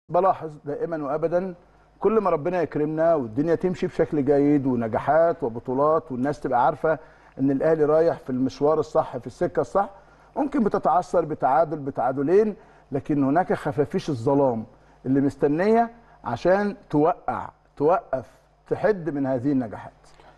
بلاحظ دائما وابدا كل ما ربنا يكرمنا والدنيا تمشي بشكل جيد ونجاحات وبطولات والناس تبقى عارفه ان الاهلي رايح في المشوار الصح في السكه الصح ممكن بتتعثر بتعادل بتعادلين لكن هناك خفافيش الظلام اللي مستنيه عشان توقع توقف تحد من هذه النجاحات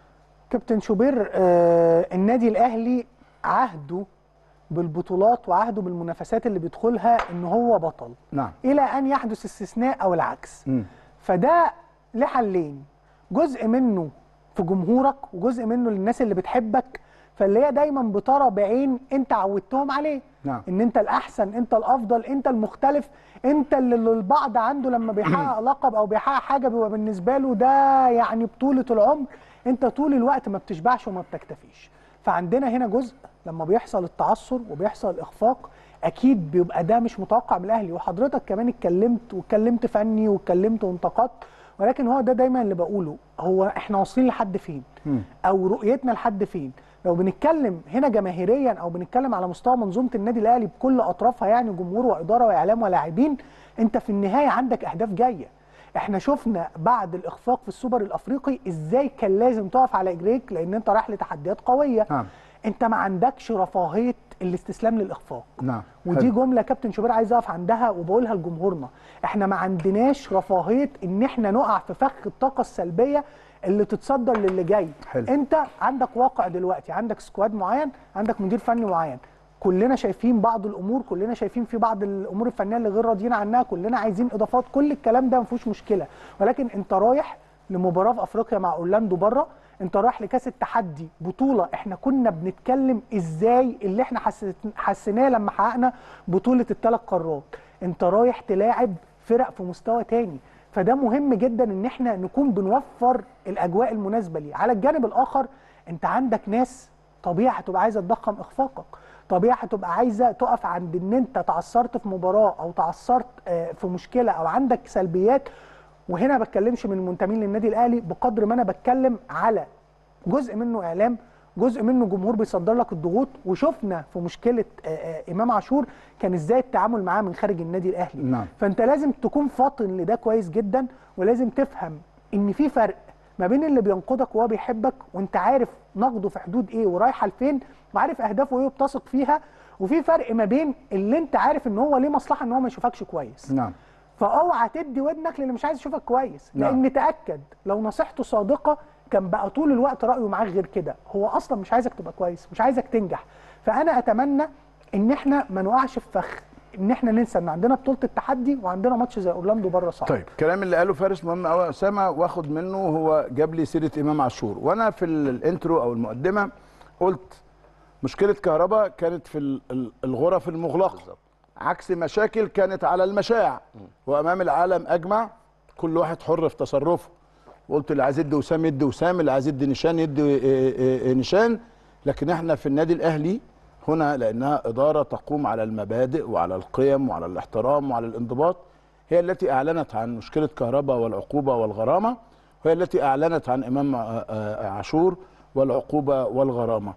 كابتن شوبير آه النادي الاهلي عهده بالبطولات وعهده بالمنافسات اللي بيدخلها ان هو بطل نعم الى ان يحدث استثناء او العكس مم. فده له حلين جزء منه في جمهورك وجزء منه للناس اللي بتحبك فاللي هي دايما بترى بعين انت عودتهم عليه نعم. ان انت الاحسن انت الافضل انت المختلف انت اللي البعض عنده لما بيحقق لقب او بيحقق حاجه بيبقى بالنسبه له ده يعني بطوله العمر انت طول الوقت ما بتشبعش وما بتكتفيش فعندنا هنا جزء لما بيحصل التعثر وبيحصل الاخفاق اكيد بيبقى ده مش متوقع من الاهلي وحضرتك كمان اتكلمت واتكلمت فني واتكلمت وانتقدت ولكن هو ده دايما اللي بقوله هو احنا واصلين لحد فين او رؤيتنا لحد فين لو بنتكلم هنا جماهيريا او بنتكلم على مستوى منظومه النادي الاهلي بكل اطرافها يعني جمهور واداره واعلام ولاعبين انت في النهايه عندك اهداف جايه احنا شفنا بعد الاخفاق في السوبر الافريقي ازاي كان لازم تقف على اجريك لان انت رايح لتحديات قويه نعم. انت ما عندكش رفاهيه الاستسلام للاخفاق نعم ودي حلو. جمله كابتن شوبير عايز اقف عندها وبقولها لجمهورنا احنا ما عندناش رفاهيه ان احنا نقع في فخ الطاقه السلبيه اللي تتصدر للي جاي حلو. انت عندك واقع دلوقتي عندك سكواد معين عندك مدير فني معين كلنا شايفين بعض الامور كلنا شايفين في بعض الامور الفنيه اللي غير راضيين عنها كلنا عايزين اضافات كل الكلام ده ما فيهوش مشكله ولكن انت رايح لمباراه في افريقيا مع اورلاندو بره انت رايح لكاس التحدي بطوله احنا كنا بنتكلم ازاي اللي احنا حسيت- حسيناه لما حققنا بطوله الثلاث قارات انت رايح تلاعب فرق في مستوى تاني فده مهم جدا ان احنا نكون بنوفر الاجواء المناسبه ليه على الجانب الاخر انت عندك ناس طبيعي هتبقى عايزه تضخم اخفاقك طبيعي هتبقى عايزه تقف عند ان انت تعثرت في مباراه او تعثرت آه، في مشكله او عندك سلبيات وهنا ما بتكلمش من المنتمين للنادي الاهلي بقدر ما انا بتكلم على جزء منه اعلام جزء منه جمهور بيصدر لك الضغوط وشفنا في مشكله آه، آه، امام عاشور كان ازاي التعامل معاه من خارج النادي الاهلي نعم. فانت لازم تكون فاطن لده كويس جدا ولازم تفهم ان في فرق ما بين اللي بينقدك وهو بيحبك وانت عارف نقده في حدود ايه ورايحه لفين وعارف اهدافه ايه وبتثق فيها وفي فرق ما بين اللي انت عارف ان هو ليه مصلحه ان هو ما يشوفكش كويس نعم فاوعى تدي ودنك للي مش عايز يشوفك كويس نعم. لان تاكد لو نصيحته صادقه كان بقى طول الوقت رايه معاك غير كده هو اصلا مش عايزك تبقى كويس مش عايزك تنجح فانا اتمنى ان احنا ما نقعش في فخ ان احنا ننسى ان عندنا بطوله التحدي وعندنا ماتش زي اورلاندو بره صعب طيب الكلام اللي قاله فارس مهم قوي يا اسامه واخد منه هو جاب لي سيره امام عاشور وانا في ال- الانترو او المقدمه قلت مشكله كهرباء كانت في ال- ال- الغرف المغلقه بالظبط. عكس مشاكل كانت على المشاع وامام العالم اجمع كل واحد حر في تصرفه وقلت اللي عايز يدي وسام يدي وسام اللي عايز يدي نشان يدي إيه إيه إيه نشان لكن احنا في النادي الاهلي هنا لانها اداره تقوم على المبادئ وعلى القيم وعلى الاحترام وعلى الانضباط هي التي اعلنت عن مشكله كهرباء والعقوبه والغرامه وهي التي اعلنت عن امام آه، آه، عاشور والعقوبه والغرامه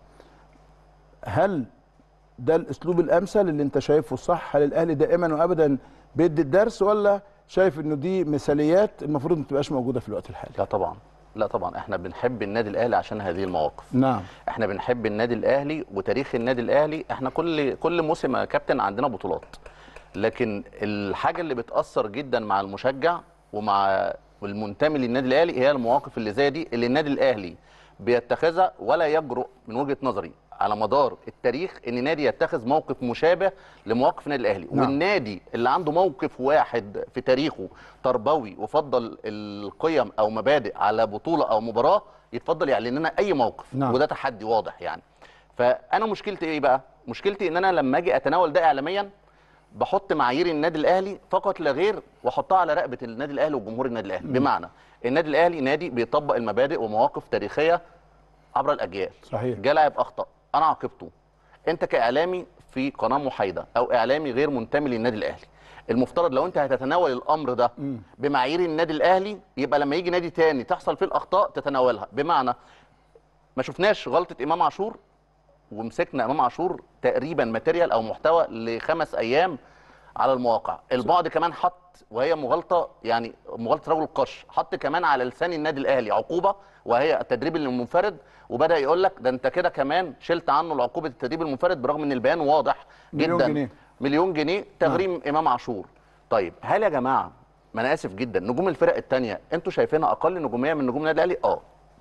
هل ده الاسلوب الامثل اللي انت شايفه صح هل الاهلي دائما وابدا بيدي الدرس ولا شايف انه دي مثاليات المفروض ما تبقاش موجوده في الوقت الحالي لا طبعا لا طبعا احنا بنحب النادي الاهلي عشان هذه المواقف نعم احنا بنحب النادي الاهلي وتاريخ النادي الاهلي احنا كل كل موسم يا كابتن عندنا بطولات لكن الحاجه اللي بتاثر جدا مع المشجع ومع المنتمي للنادي الاهلي هي المواقف اللي زي دي اللي النادي الاهلي بيتخذها ولا يجرؤ من وجهه نظري على مدار التاريخ ان نادي يتخذ موقف مشابه لمواقف النادي الاهلي نعم. والنادي اللي عنده موقف واحد في تاريخه تربوي وفضل القيم او مبادئ على بطوله او مباراه يتفضل يعلن لنا اي موقف نعم. وده تحدي واضح يعني فانا مشكلتي ايه بقى مشكلتي ان انا لما اجي اتناول ده اعلاميا بحط معايير النادي الاهلي فقط لا غير واحطها على رقبه النادي الاهلي وجمهور النادي الاهلي بمعنى النادي الاهلي نادي بيطبق المبادئ ومواقف تاريخيه عبر الاجيال صحيح. جه لاعب اخطا انا عاقبته انت كاعلامي في قناه محايده او اعلامي غير منتمي للنادي الاهلي المفترض لو انت هتتناول الامر ده بمعايير النادي الاهلي يبقى لما يجي نادي تاني تحصل فيه الاخطاء تتناولها بمعنى ما شفناش غلطه امام عاشور ومسكنا امام عاشور تقريبا ماتيريال او محتوى لخمس ايام على المواقع البعض كمان حط وهي مغالطه يعني مغالطه رجل القش حط كمان على لسان النادي الاهلي عقوبه وهي التدريب المنفرد وبدا يقول لك ده انت كده كمان شلت عنه العقوبه التدريب المنفرد برغم ان البيان واضح مليون جدا جنيه. مليون جنيه تغريم امام عاشور طيب هل يا جماعه ما انا اسف جدا نجوم الفرق الثانيه انتوا شايفينها اقل نجوميه من نجوم النادي الاهلي اه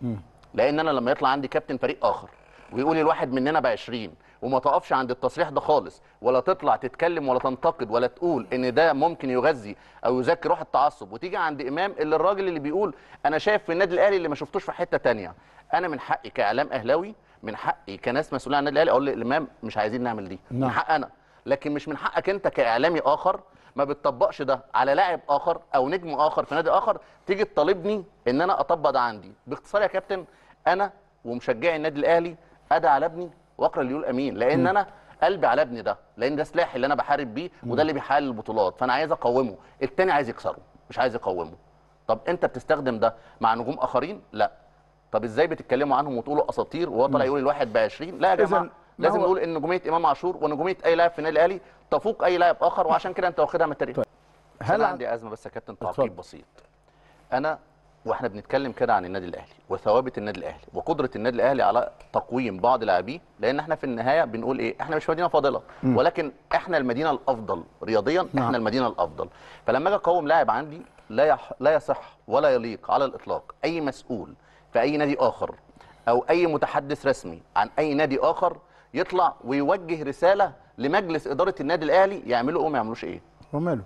لان انا لما يطلع عندي كابتن فريق اخر ويقول لي الواحد مننا ب 20 وما تقفش عند التصريح ده خالص ولا تطلع تتكلم ولا تنتقد ولا تقول ان ده ممكن يغذي او يزكي روح التعصب وتيجي عند امام اللي الراجل اللي بيقول انا شايف في النادي الاهلي اللي ما شفتوش في حته تانية انا من حقي كاعلام اهلاوي من حقي كناس مسؤولين عن النادي الاهلي اقول للامام مش عايزين نعمل دي من نعم. حق انا لكن مش من حقك انت كاعلامي اخر ما بتطبقش ده على لاعب اخر او نجم اخر في نادي اخر تيجي تطالبني ان انا اطبق ده عندي باختصار يا كابتن انا ومشجعي النادي الاهلي ادعي على ابني واقرا اللي يقول امين لان انا قلبي على ابني ده لان ده سلاحي اللي انا بحارب بيه وده اللي بيحقق لي البطولات فانا عايز اقومه التاني عايز يكسره مش عايز يقومه طب انت بتستخدم ده مع نجوم اخرين لا طب ازاي بتتكلموا عنهم وتقولوا اساطير وهو طالع يقول الواحد ب 20 لا يا إذن جماعه ما لازم هو- نقول ان نجوميه امام عاشور ونجوميه اي لاعب في النادي الاهلي تفوق اي لاعب اخر وعشان كده انت واخدها من التاريخ طيب. هل هل انا عن- عندي ازمه بس يا كابتن اتفضل. تعقيب بسيط انا واحنا بنتكلم كده عن النادي الاهلي وثوابت النادي الاهلي وقدره النادي الاهلي على تقويم بعض لاعبيه لان احنا في النهايه بنقول ايه احنا مش مدينه فاضله ولكن احنا المدينه الافضل رياضيا نعم. احنا المدينه الافضل فلما اجي اقوم لاعب عندي لا يح... لا يصح ولا يليق على الاطلاق اي مسؤول في اي نادي اخر او اي متحدث رسمي عن اي نادي اخر يطلع ويوجه رساله لمجلس اداره النادي الاهلي يعملوا ايه وما يعملوش ايه وماله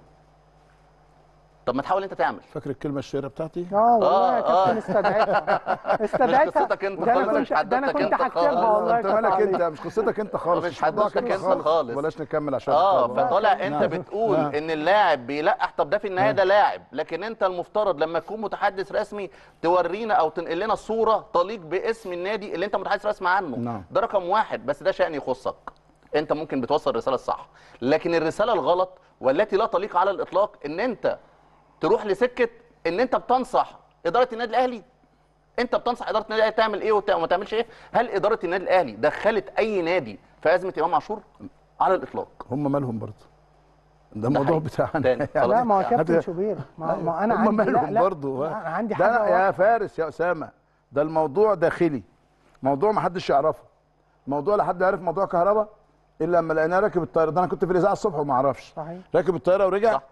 طب ما تحاول انت تعمل فاكر الكلمه الشهيره بتاعتي اه والله يا آه، كابتن استدعيتها استدعيتها قصتك انت ده انا خالص، مش كنت ده انا حدوتك كنت انت هكتبها خالص. والله يا انت كابتن مالك علي. انت مش قصتك انت خالص مش موضوعك حدوتك انت خالص. بلاش نكمل عشان اه الكلام. فطالع انت نعم. بتقول نعم. ان اللاعب بيلقح طب ده في النهايه ده لاعب لكن انت المفترض لما تكون متحدث رسمي تورينا او تنقل لنا صوره تليق باسم النادي اللي انت متحدث رسمي عنه نعم. ده رقم واحد بس ده شان يخصك انت ممكن بتوصل الرساله الصح لكن الرساله الغلط والتي لا تليق على الاطلاق ان انت تروح لسكه ان انت بتنصح اداره النادي الاهلي انت بتنصح اداره النادي الاهلي تعمل ايه وت- وما تعملش ايه هل اداره النادي الاهلي دخلت اي نادي في ازمه امام عاشور على الاطلاق هم مالهم برضه ده ده الموضوع حقيقي. بتاعنا تاني. خلاص. لا ما هو يعني كابتن هذا- شوبير ما, ما انا هم عندي لا مالهم لا برضه لا، انا عندي ده حاجه أنا- يا واحدة. فارس يا اسامه ده الموضوع داخلي موضوع ما حدش يعرفه موضوع لا حد يعرف موضوع كهرباء الا لما لقيناه راكب الطياره ده انا كنت في الاذاعه الصبح وما اعرفش صحيح راكب الطياره ورجع صح.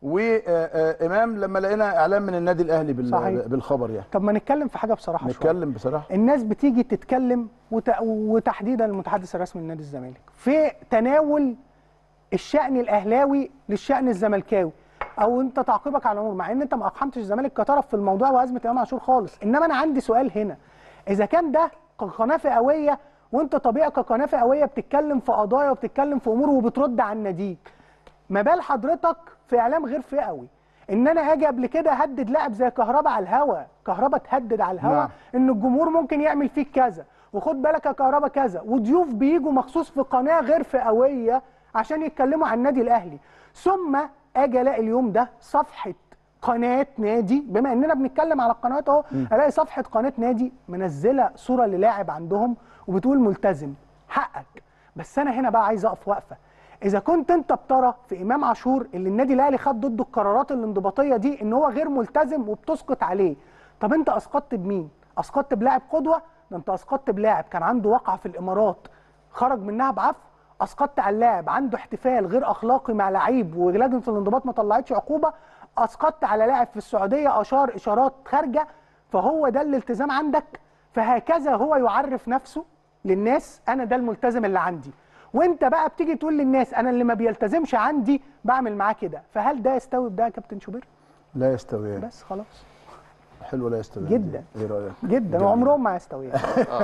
وامام لما لقينا اعلان من النادي الاهلي بال- صحيح. بالخبر يعني طب ما نتكلم في حاجه بصراحه شويه نتكلم بصراحه الناس بتيجي تتكلم وت... وتحديدا المتحدث الرسمي لنادي الزمالك في تناول الشأن الاهلاوي للشأن الزملكاوي او انت تعقيبك على الامور مع ان انت ما اقحمتش الزمالك كطرف في الموضوع وازمه امام عاشور خالص انما انا عندي سؤال هنا اذا كان ده قناه فئويه وانت طبيعي كقناه فئويه بتتكلم في قضايا وبتتكلم في امور وبترد عن ناديك ما بال حضرتك في اعلام غير فئوي ان انا اجي قبل كده اهدد لاعب زي كهربا على الهوا كهربا تهدد على الهوا نعم. ان الجمهور ممكن يعمل فيك كذا وخد بالك يا كهربا كذا وضيوف بيجوا مخصوص في قناه غير فئويه عشان يتكلموا عن النادي الاهلي ثم اجي الاقي اليوم ده صفحه قناه نادي بما اننا بنتكلم على القنوات اهو الاقي صفحه قناه نادي منزله صوره للاعب عندهم وبتقول ملتزم حقك بس انا هنا بقى عايز اقف وقفه اذا كنت انت بترى في امام عاشور اللي النادي الاهلي خد ضده القرارات الانضباطيه دي ان هو غير ملتزم وبتسقط عليه طب انت اسقطت بمين اسقطت بلاعب قدوه ده انت اسقطت بلاعب كان عنده وقعه في الامارات خرج منها بعفو اسقطت على اللاعب عنده احتفال غير اخلاقي مع لعيب ولجنه الانضباط ما طلعتش عقوبه اسقطت على لاعب في السعوديه اشار اشارات خارجه فهو ده الالتزام عندك فهكذا هو يعرف نفسه للناس انا ده الملتزم اللي عندي وانت بقى بتيجي تقول للناس انا اللي ما بيلتزمش عندي بعمل معاه كده فهل ده يستوي بده يا كابتن شوبير لا يستويان بس خلاص حلو لا يستويان جدا. دي. ايه رايك جدا جميل. وعمرهم ما يستويان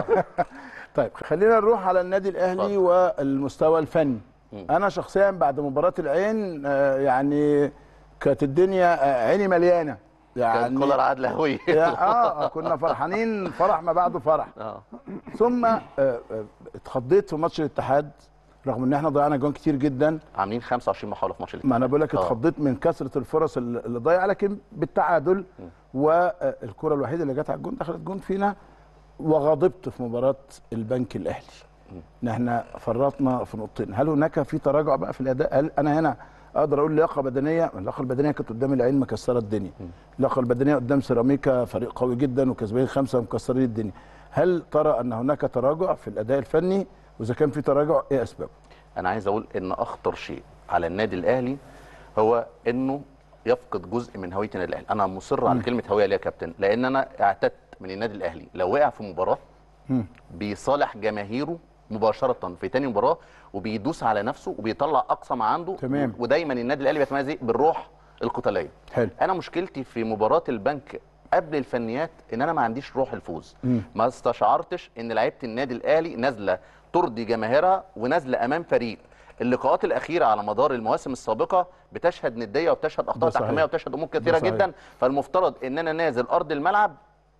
طيب خلينا نروح على النادي الاهلي اتفضل. والمستوى الفني انا شخصيا بعد مباراه العين آه، يعني كانت الدنيا آه، عيني مليانه كان يعني كولر عادل هوي يا- اه كنا فرحانين فرح ما بعده فرح اه ثم آه، آه، اتخضيت في ماتش الاتحاد رغم ان احنا ضيعنا جوان كتير جدا عاملين 25 محاوله في ماتش الاتحاد ما انا بقول لك آه. اتخضيت من كثره الفرص اللي اللي ضايعه لكن بالتعادل والكره الوحيده اللي جت على الجون دخلت جون فينا وغضبت في مباراه البنك الاهلي ان احنا فرطنا في نقطتين هل هناك في تراجع بقى في الاداء هل انا هنا اقدر اقول لياقه بدنيه اللياقه البدنيه كانت قدام العين مكسره الدنيا اللياقه البدنيه قدام سيراميكا فريق قوي جدا وكسبانين خمسه ومكسرين الدنيا هل ترى ان هناك تراجع في الاداء الفني واذا كان في تراجع ايه اسبابه انا عايز اقول ان اخطر شيء على النادي الاهلي هو انه يفقد جزء من هويه النادي الاهلي انا مصر على كلمه هويه ليه يا كابتن لان انا اعتدت من النادي الاهلي لو وقع في مباراه بيصالح جماهيره مباشره في تاني مباراه وبيدوس على نفسه وبيطلع اقصى ما عنده تمام. ودايما النادي الاهلي بيتميز إيه؟ بالروح القتاليه حلو. انا مشكلتي في مباراه البنك قبل الفنيات ان انا ما عنديش روح الفوز ما استشعرتش ان لعيبه النادي الاهلي نازله ترضي جماهيرها ونازله امام فريق اللقاءات الاخيره على مدار المواسم السابقه بتشهد نديه وبتشهد اخطاء ده صحيح. تحكيميه وبتشهد امور ده كثيره صحيح. جدا فالمفترض ان انا نازل ارض الملعب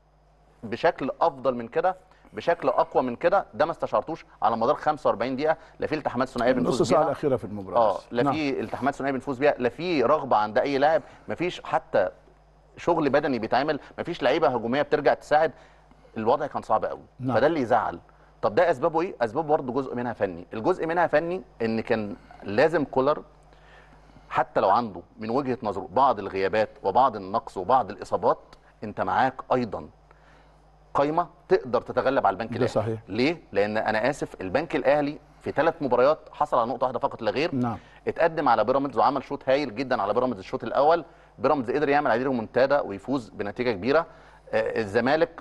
بشكل افضل من كده بشكل اقوى من كده ده ما استشعرتوش على مدار 45 دقيقه لا في التحامات ثنائيه نص بنفوز ساعه بيها الاخيره في المباراه اه بس. لا نعم. في التحامات ثنائيه بنفوز بيها لا في رغبه عند اي لاعب مفيش حتى شغل بدني بيتعمل مفيش لعيبه هجوميه بترجع تساعد الوضع كان صعب قوي نعم. فده اللي يزعل طب ده اسبابه ايه اسبابه برضه جزء منها فني الجزء منها فني ان كان لازم كولر حتى لو عنده من وجهه نظره بعض الغيابات وبعض النقص وبعض الاصابات انت معاك ايضا قايمه تقدر تتغلب على البنك ده الاهلي صحيح. ليه لان انا اسف البنك الاهلي في ثلاث مباريات حصل على نقطه واحده فقط لا غير نعم. اتقدم على بيراميدز وعمل شوط هايل جدا على بيراميدز الشوط الاول بيراميدز قدر يعمل عليه ريمونتادا ويفوز بنتيجه كبيره آه، الزمالك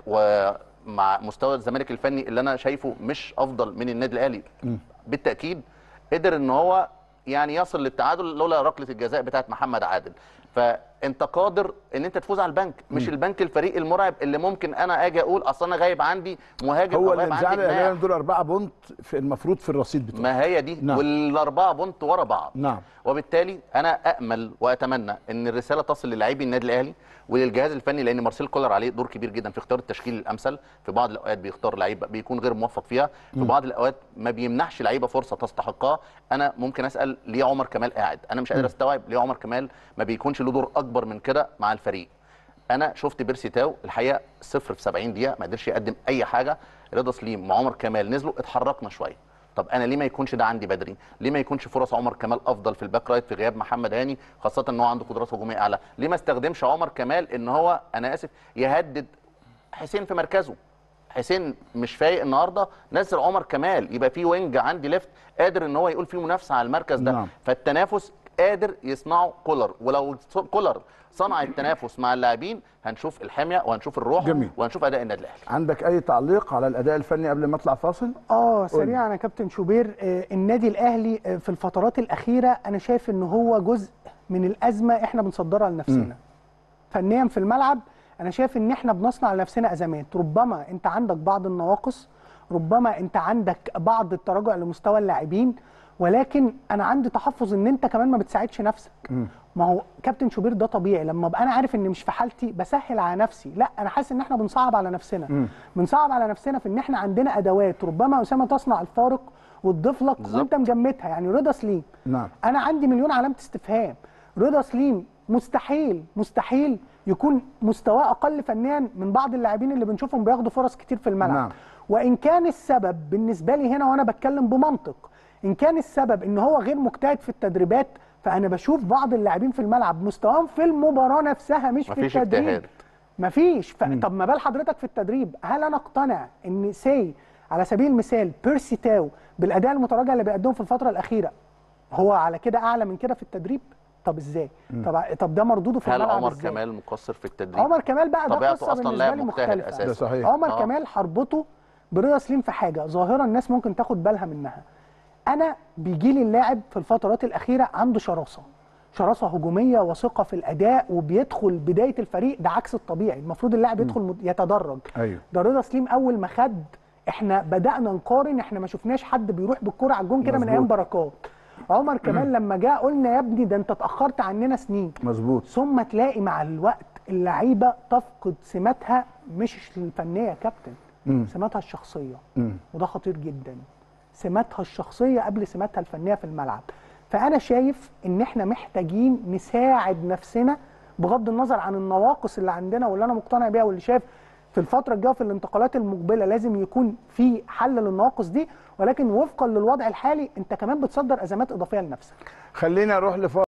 ومع مستوى الزمالك الفني اللي انا شايفه مش افضل من النادي الاهلي بالتاكيد قدر ان هو يعني يصل للتعادل لولا ركله الجزاء بتاعت محمد عادل فانت قادر ان انت تفوز على البنك مش البنك الفريق المرعب اللي ممكن انا اجي اقول اصل انا غايب عندي مهاجم هو أو اللي غايب عندي مزعل جناح. الاهلي دول اربعه بونت في المفروض في الرصيد بتاعه ما هي دي نعم. والاربعه بونت ورا بعض نعم. وبالتالي انا امل واتمنى ان الرساله تصل للاعبي النادي الاهلي وللجهاز الفني لان مارسيل كولر عليه دور كبير جدا في اختيار التشكيل الامثل في بعض الاوقات بيختار لعيبه بيكون غير موفق فيها في بعض الاوقات ما بيمنحش لعيبه فرصه تستحقها انا ممكن اسال ليه عمر كمال قاعد انا مش قادر استوعب ليه عمر كمال ما بيكونش له دور اكبر من كده مع الفريق انا شفت بيرسي تاو الحقيقه صفر في 70 دقيقه ما قدرش يقدم اي حاجه رضا سليم مع عمر كمال نزلوا اتحركنا شويه طب انا ليه ما يكونش ده عندي بدري ليه ما يكونش فرص عمر كمال افضل في الباك رايت في غياب محمد هاني خاصه ان هو عنده قدرات هجوميه اعلى ليه ما استخدمش عمر كمال ان هو انا اسف يهدد حسين في مركزه حسين مش فايق النهارده نزل عمر كمال يبقى في وينج عندي ليفت قادر ان هو يقول فيه منافسه على المركز ده نعم. فالتنافس قادر يصنعه كولر ولو كولر صنع التنافس مع اللاعبين هنشوف الحميه وهنشوف الروح جميل. وهنشوف اداء النادي الاهلي عندك اي تعليق على الاداء الفني قبل ما اطلع فاصل اه سريعا يا كابتن شوبير آه، النادي الاهلي آه، في الفترات الاخيره انا شايف ان هو جزء من الازمه احنا بنصدرها لنفسنا فنيا في الملعب انا شايف ان احنا بنصنع لنفسنا ازمات ربما انت عندك بعض النواقص ربما انت عندك بعض التراجع لمستوى اللاعبين ولكن انا عندي تحفظ ان انت كمان ما بتساعدش نفسك ما هو كابتن شوبير ده طبيعي لما ابقى انا عارف ان مش في حالتي بسهل على نفسي لا انا حاسس ان احنا بنصعب على نفسنا بنصعب على نفسنا في ان احنا عندنا ادوات ربما اسامه تصنع الفارق وتضيف لك بالظبط. وانت مجمدها يعني رضا سليم نعم. انا عندي مليون علامه استفهام رضا سليم مستحيل مستحيل يكون مستواه اقل فنيا من بعض اللاعبين اللي بنشوفهم بياخدوا فرص كتير في الملعب نعم. وان كان السبب بالنسبه لي هنا وانا بتكلم بمنطق ان كان السبب ان هو غير مجتهد في التدريبات فانا بشوف بعض اللاعبين في الملعب مستواهم في المباراه نفسها مش في مفيش التدريب اجتهاد. مفيش ف... طب ما بال حضرتك في التدريب هل انا اقتنع ان سي على سبيل المثال بيرسي تاو بالاداء المتراجع اللي بيقدمه في الفتره الاخيره هو على كده اعلى من كده في التدريب طب ازاي طب طب ده مردوده في هل الملعب عمر ازاي كمال مقصر في التدريب عمر كمال بقى ده طبيعته قصه أصلاً بالنسبه لاعب لي مجتهد مختلفه أساساً. ده صحيح. عمر آه. كمال هربطه برضا سليم في حاجه ظاهره الناس ممكن تاخد بالها منها انا بيجي لي اللاعب في الفترات الاخيره عنده شراسه شراسه هجوميه وثقه في الاداء وبيدخل بدايه الفريق ده عكس الطبيعي المفروض اللاعب يدخل مت- يتدرج أيوه. ده رضا سليم اول ما خد احنا بدانا نقارن احنا ما شفناش حد بيروح بالكره على الجون كده من مظبوط. ايام بركات عمر كمال لما جه قلنا يا ابني ده انت اتاخرت عننا سنين مظبوط ثم تلاقي مع الوقت اللعيبه تفقد سماتها مش الفنيه يا كابتن سماتها الشخصيه وده خطير جدا سماتها الشخصيه قبل سماتها الفنيه في الملعب فانا شايف ان احنا محتاجين نساعد نفسنا بغض النظر عن النواقص اللي عندنا واللي انا مقتنع بيها واللي شايف في الفتره الجايه في الانتقالات المقبله لازم يكون في حل للنواقص دي ولكن وفقا للوضع الحالي انت كمان بتصدر ازمات اضافيه لنفسك خلينا نروح لفاصل